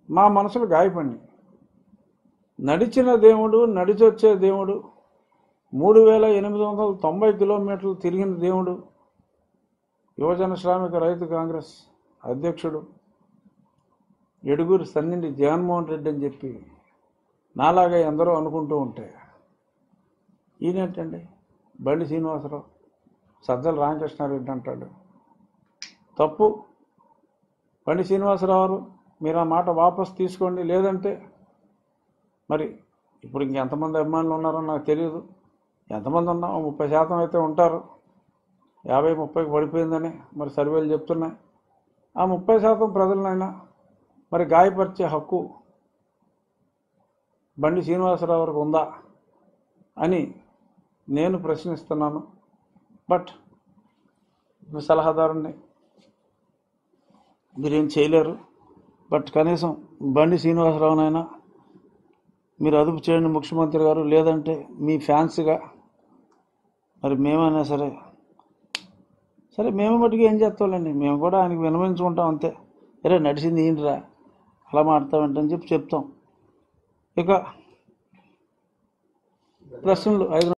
మా మనసులు గాయపడినాయి నడిచిన దేవుడు నడిచొచ్చే దేవుడు మూడు వేల ఎనిమిది వందల తొంభై కిలోమీటర్లు తిరిగిన దేవుడు యువజన శ్రామిక రైతు కాంగ్రెస్ అధ్యక్షుడు ఎడుగురు సన్నిండి జగన్మోహన్ రెడ్డి అని చెప్పి నాలాగా ఎందరో అనుకుంటూ ఉంటే ఈయనేంటండి బండి శ్రీనివాసరావు సజ్జల రామకృష్ణారెడ్డి అంటాడు తప్పు బండి శ్రీనివాసరావు గారు మీరు ఆ మాట వాపస్ తీసుకోండి లేదంటే మరి ఇప్పుడు ఇంకెంతమంది అభిమానులు ఉన్నారో నాకు తెలియదు ఎంతమంది ఉన్నా ఓ ముప్పై శాతం అయితే ఉంటారు యాభై ముప్పైకి పడిపోయిందని మరి సర్వేలు చెప్తున్నాయి ఆ ముప్పై శాతం ప్రజలనైనా మరి గాయపరిచే హక్కు బండి శ్రీనివాసరావు గారికి ఉందా అని నేను ప్రశ్నిస్తున్నాను బట్ మీ సలహాదారుని మీరేం చేయలేరు బట్ కనీసం బండి శ్రీనివాసరావునైనా మీరు అదుపు చేయండి ముఖ్యమంత్రి గారు లేదంటే మీ ఫ్యాన్స్గా మరి మేమైనా సరే సరే మేము మటుకు ఏం చేస్తాంలేండి మేము కూడా ఆయనకి వినమించుకుంటాం అంతే అరే నడిచింది ఏంటిరా అలా మాడతామంటని చెప్పి చెప్తాం ఇక ప్రశ్నలు ఐదు